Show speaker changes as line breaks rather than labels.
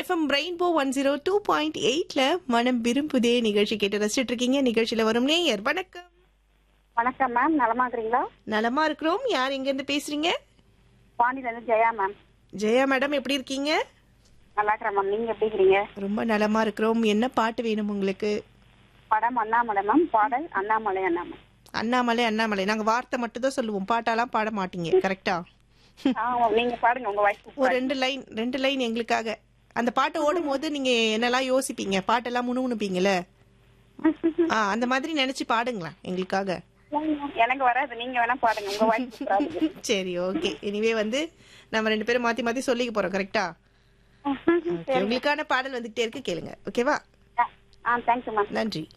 FM Rainbow one zero two point எயிட்ல மனம் விரும்புதே நிகழ்ச்சி கேட்டு ரசிச்சிட்டு இருக்கீங்க நிகழ்ச்சியில வரும் நேயர் வணக்கம்
வணக்கம் மேம் நலமா இருக்கிறீங்களா
நலமா இருக்கிறோம் யார் எங்க இருந்து பேசுறீங்க
பாண்டியில இருந்து ஜெயா மேம்
ஜெயா மேடம் எப்படி இருக்கீங்க
நல்லா இருக்கிறேன் மேம் நீங்க எப்படி இருக்கிறீங்க
ரொம்ப நலமா இருக்கிறோம் என்ன பாட்டு வேணும் உங்களுக்கு
படம் அண்ணாமலை மேம் பாடல் அண்ணாமலை அண்ணாமலை
அண்ணாமலை அண்ணாமலை நாங்க வார்த்தை மட்டும் தான் சொல்லுவோம் பாட்டாலாம் பாட மாட்டீங்க கரெக்டா
ஆ, நீங்க பாடுங்க உங்க வாய்ஸ்
ஒரு ரெண்டு லைன் ரெண்டு லைன் எங்களுக்காக அந்த பாட்டு ஓடும் போது நீங்க என்னெல்லாம் யோசிப்பீங்க பாட்டெல்லாம் முணுமுணுப்பீங்கல்ல ஆ அந்த மாதிரி நினைச்சு பாடுங்களேன் எங்களுக்காக
எனக்கு வராது நீங்க வேணா பாடுங்க உங்க வாய்ஸ்
சரி ஓகே இனிவே வந்து நம்ம ரெண்டு பேரும் மாத்தி மாத்தி சொல்லிக்க போறோம் கரெக்டா உங்களுக்கான பாடல் வந்துகிட்டே இருக்கு கேளுங்க ஓகேவா
ஆ தேங்க்யூ மேம்
நன்றி